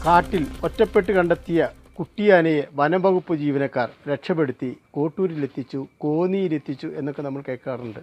കാട്ടിൽ ഒറ്റപ്പെട്ട് കണ്ടെത്തിയ കുട്ടിയാനയെ വനംവകുപ്പ് ജീവനക്കാർ രക്ഷപ്പെടുത്തി കോട്ടൂരിലെത്തിച്ചു കോന്നിയിലെത്തിച്ചു എന്നൊക്കെ നമ്മൾ കേൾക്കാറുണ്ട്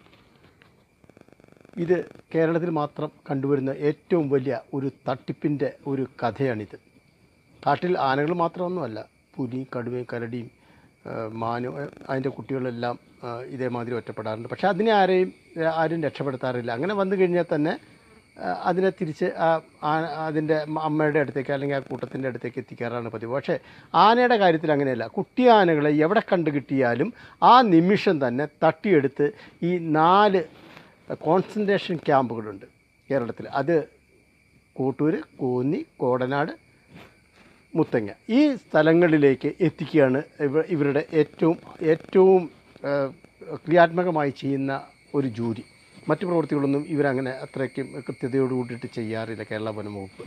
ഇത് കേരളത്തിൽ മാത്രം കണ്ടുവരുന്ന ഏറ്റവും വലിയ ഒരു തട്ടിപ്പിൻ്റെ ഒരു കഥയാണിത് കാട്ടിൽ ആനകൾ മാത്രമൊന്നുമല്ല പുലി കടുവയും കരടിയും ആ, മാനും ആ, അതിൻ്റെ കുട്ടികളെല്ലാം ആ, ഇതേമാതിരി ഒറ്റപ്പെടാറുണ്ട് പക്ഷേ അതിനെ ആരെയും ആ, ആരും രക്ഷപ്പെടുത്താറില്ല അങ്ങനെ വന്നു കഴിഞ്ഞാൽ തന്നെ ആ, അതിനെ തിരിച്ച് ആ ആ- അതിൻ്റെ മ- അമ്മയുടെ അടുത്തേക്ക് അല്ലെങ്കിൽ ആ കൂട്ടത്തിൻ്റെ അടുത്തേക്ക് എത്തിക്കാറാണ് പതിവ് പക്ഷേ ആനയുടെ കാര്യത്തിൽ അങ്ങനെയല്ല കുട്ടി ആനകളെ എവിടെ കണ്ടു കിട്ടിയാലും ആ നിമിഷം തന്നെ തട്ടിയെടുത്ത് ഈ നാല് കോൺസെൻട്രേഷൻ ക്യാമ്പുകളുണ്ട് കേരളത്തിൽ അത് കോട്ടൂർ കോന്നി കോടനാട് മുത്തങ്ങ ഈ സ്ഥലങ്ങളിലേക്ക് എത്തിക്കുകയാണ് ഇവ ഇവരുടെ ഏറ്റവും ഏറ്റവും ആ, ക്രിയാത്മകമായി ചെയ്യുന്ന ഒരു ജോലി മറ്റു പ്രവൃത്തികളൊന്നും ഇവരങ്ങനെ അത്രയ്ക്കും കൃത്യതയോട് കൂടിയിട്ട് ചെയ്യാറില്ല കേരള വനം വകുപ്പ്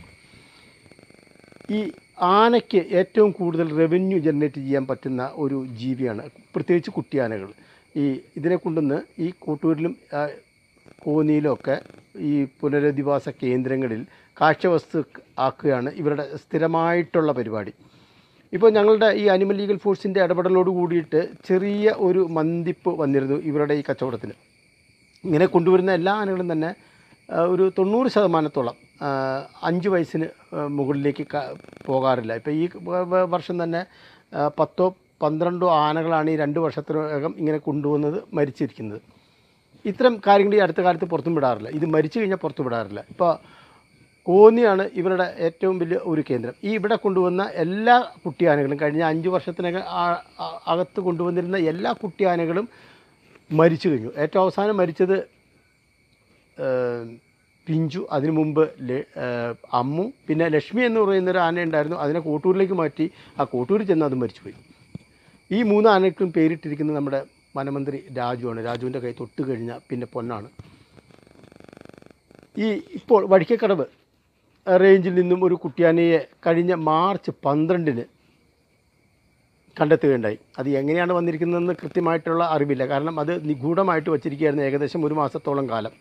ഈ ആനയ്ക്ക് ഏറ്റവും കൂടുതൽ റവന്യൂ ജനറേറ്റ് ചെയ്യാൻ പറ്റുന്ന ഒരു ജീവിയാണ് പ്രത്യേകിച്ച് കുട്ടിയാനകൾ ഈ ഇതിനെ കൊണ്ടുവന്ന് ഈ കോട്ടൂരിലും ആ, കോന്നിയിലൊക്കെ ഈ പുനരധിവാസ കേന്ദ്രങ്ങളിൽ കാഴ്ചവസ്തു ആക്കുകയാണ് ഇവരുടെ സ്ഥിരമായിട്ടുള്ള പരിപാടി ഇപ്പോൾ ഞങ്ങളുടെ ഈ അനിമൽ ലീഗൽ ഫോഴ്സിൻ്റെ ഇടപെടലോട് കൂടിയിട്ട് ചെറിയ ഒരു മന്ദിപ്പ് വന്നിരുന്നു ഇവരുടെ ഈ കച്ചവടത്തിന് ഇങ്ങനെ കൊണ്ടുവരുന്ന എല്ലാ ആനകളും തന്നെ ആ, ഒരു തൊണ്ണൂറ് ശതമാനത്തോളം ആ, അഞ്ച് വയസ്സിന് ആ, മുകളിലേക്ക് ക- പോകാറില്ല ഇപ്പോൾ ഈ വ- വ- വർഷം തന്നെ ആ, പത്തോ പന്ത്രണ്ടോ ആനകളാണ് ഈ രണ്ട് വർഷത്തിനകം ഇങ്ങനെ കൊണ്ടുവന്നത് മരിച്ചിരിക്കുന്നത് ഇത്തരം കാര്യങ്ങൾ ഈ അടുത്ത കാലത്ത് പുറത്തും വിടാറില്ല ഇത് മരിച്ചു കഴിഞ്ഞാൽ പുറത്തു വിടാറില്ല ഇപ്പോൾ കോന്നിയാണ് ഇവരുടെ ഏറ്റവും വലിയ ഒരു കേന്ദ്രം ഈ ഇവിടെ കൊണ്ടുവന്ന എല്ലാ കുട്ടിയാനകളും കഴിഞ്ഞ അഞ്ച് വർഷത്തിനകം ആ- ആ- അകത്ത് കൊണ്ടുവന്നിരുന്ന എല്ലാ കുട്ടിയാനകളും മരിച്ചു കഴിഞ്ഞു ഏറ്റവും അവസാനം മരിച്ചത് ഏഹ്, പിഞ്ചു അതിനു മുമ്പ് ല- ഏഹ്, അമ്മു പിന്നെ ലക്ഷ്മി എന്ന് പറയുന്ന ഒരു ആന ഉണ്ടായിരുന്നു അതിനെ കോട്ടൂരിലേക്ക് മാറ്റി ആ കോട്ടൂരിൽ ചെന്ന് അത് മരിച്ചുപോയി ഈ മൂന്ന് ആനയ്ക്കും പേരിട്ടിരിക്കുന്നത് നമ്മുടെ വനമന്ത്രി രാജുവാണ് രാജുവിൻ്റെ കൈ തൊട്ട് കഴിഞ്ഞാൽ പിന്നെ പൊന്നാണ് ഈ ഇപ്പോൾ വഴിക്കക്കടവ് റേഞ്ചിൽ നിന്നും ഒരു കുട്ടിയാനയെ കഴിഞ്ഞ മാർച്ച് പന്ത്രണ്ടിന് കണ്ടെത്തുകയുണ്ടായി അത് എങ്ങനെയാണ് വന്നിരിക്കുന്നതെന്ന് കൃത്യമായിട്ടുള്ള അറിവില്ല കാരണം അത് നിഗൂഢമായിട്ട് വച്ചിരിക്കുകയായിരുന്നു ഏകദേശം ഒരു മാസത്തോളം കാലം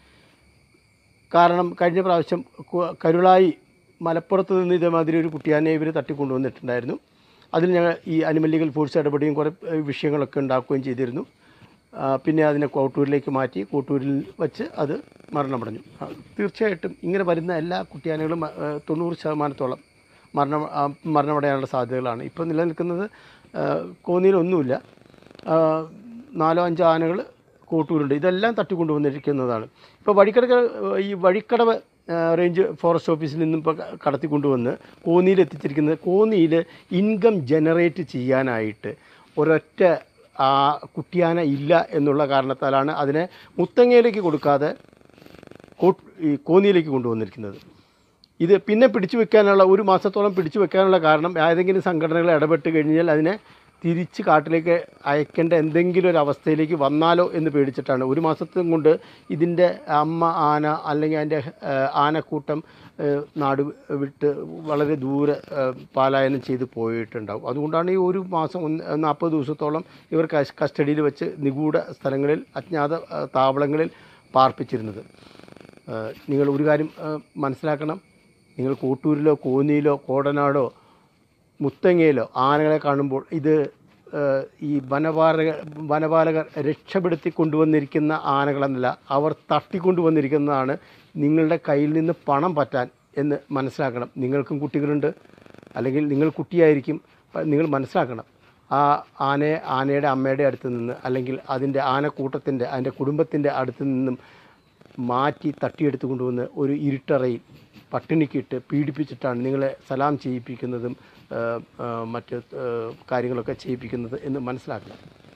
കാരണം കഴിഞ്ഞ പ്രാവശ്യം കു- കരുളായി മലപ്പുറത്ത് നിന്ന് ഇതേമാതിരി ഒരു കുട്ടിയാനെ ഇവർ തട്ടിക്കൊണ്ടുവന്നിട്ടുണ്ടായിരുന്നു അതിൽ ഞങ്ങൾ ഈ അനിമൽ ലീഗൽ ഫോഴ്സ് ഇടപെടുകയും കുറേ ഏഹ്, വിഷയങ്ങളൊക്കെ ഉണ്ടാക്കുകയും ചെയ്തിരുന്നു ആ, പിന്നെ അതിനെ കോട്ടൂരിലേക്ക് മാറ്റി കോട്ടൂരിൽ വെച്ച് അത് മരണമടഞ്ഞു ആ, തീർച്ചയായിട്ടും ഇങ്ങനെ വരുന്ന എല്ലാ കുട്ടിയാനകളും ആ, തൊണ്ണൂറ് ശതമാനത്തോളം മരണം ആ, മരണമടയാനുള്ള സാധ്യതകളാണ് ഇപ്പോൾ നിലനിൽക്കുന്നത് ആ, കോന്നിയിലൊന്നുമില്ല ആ, നാലോ അഞ്ചോ ആനകൾ കോട്ടൂരുണ്ട് ഇതെല്ലാം തട്ടിക്കൊണ്ടുവന്നിരിക്കുന്നതാണ് ഇപ്പോൾ വഴിക്കടവ് ഈ വഴിക്കടവ് ആ, റേഞ്ച് ഫോറസ്റ്റ് ഓഫീസിൽ നിന്നും ഇപ്പോൾ കടത്തിക്കൊണ്ടുവന്ന് കോന്നിയിൽ എത്തിച്ചിരിക്കുന്നത് കോന്നിയിൽ ഇൻകം ജനറേറ്റ് ചെയ്യാനായിട്ട് ഒരൊറ്റ ആ കുട്ടിയാന ഇല്ല എന്നുള്ള കാരണത്താലാണ് അതിനെ മുത്തങ്ങയിലേക്ക് കൊടുക്കാതെ കോ- ഈ കോന്നിയിലേക്ക് കൊണ്ടുവന്നിരിക്കുന്നത് ഇത് പിന്നെ പിടിച്ചു വെക്കാനുള്ള ഒരു മാസത്തോളം പിടിച്ചു വെക്കാനുള്ള കാരണം ഏതെങ്കിലും സംഘടനകൾ ഇടപെട്ട് കഴിഞ്ഞാൽ അതിനെ തിരിച്ച് കാട്ടിലേക്ക് അയക്കേണ്ട എന്തെങ്കിലും ഒരു അവസ്ഥയിലേക്ക് വന്നാലോ എന്ന് പേടിച്ചിട്ടാണ് ഒരു മാസത്തും കൊണ്ട് ഇതിൻ്റെ അമ്മ ആന അല്ലെങ്കിൽ അതിൻ്റെ ഏഹ്, ആനക്കൂട്ടം ഏഹ്, നാട് വിട്ട് വളരെ ദൂരെ ഏഹ്, പലായനം ചെയ്ത് പോയിട്ടുണ്ടാവും അതുകൊണ്ടാണ് ഈ ഒരു മാസം ഒന്ന് നാൽപ്പത് ദിവസത്തോളം ഇവർ കസ്- കസ്റ്റഡിയിൽ വെച്ച് നിഗൂഢ സ്ഥലങ്ങളിൽ അജ്ഞാത ഏഹ്, താവളങ്ങളിൽ പാർപ്പിച്ചിരുന്നത് ഏഹ് നിങ്ങൾ ഒരു കാര്യം ഏഹ് മനസ്സിലാക്കണം നിങ്ങൾ കോട്ടൂരിലോ കോന്നിയിലോ കോടനാടോ മുത്തങ്ങയിലോ ആനകളെ കാണുമ്പോൾ ഇത് ഏഹ് ഈ വനപാലക വനപാലകർ രക്ഷപ്പെടുത്തി കൊണ്ടുവന്നിരിക്കുന്ന ആനകളെന്നല്ല അവർ തട്ടിക്കൊണ്ടുവന്നിരിക്കുന്നതാണ് നിങ്ങളുടെ കയ്യിൽ നിന്ന് പണം പറ്റാൻ എന്ന് മനസ്സിലാക്കണം നിങ്ങൾക്കും കുട്ടികളുണ്ട് അല്ലെങ്കിൽ നിങ്ങൾ കുട്ടിയായിരിക്കും പ- നിങ്ങൾ മനസ്സിലാക്കണം ആ ആനയെ ആനയുടെ അമ്മയുടെ അടുത്ത് നിന്ന് അല്ലെങ്കിൽ അതിൻ്റെ ആനക്കൂട്ടത്തിൻ്റെ അതിൻ്റെ കുടുംബത്തിൻ്റെ അടുത്ത് നിന്നും മാറ്റി തട്ടിയെടുത്ത് കൊണ്ടുവന്ന് ഒരു ഇരുട്ടറയിൽ പട്ടിണിക്കിട്ട് പീഡിപ്പിച്ചിട്ടാണ് നിങ്ങളെ സലാം ചെയ്യിപ്പിക്കുന്നതും ആ, ആ, മറ്റ് ആ, കാര്യങ്ങളൊക്കെ ചെയ്യിപ്പിക്കുന്നത് എന്ന് മനസ്സിലാക്കണം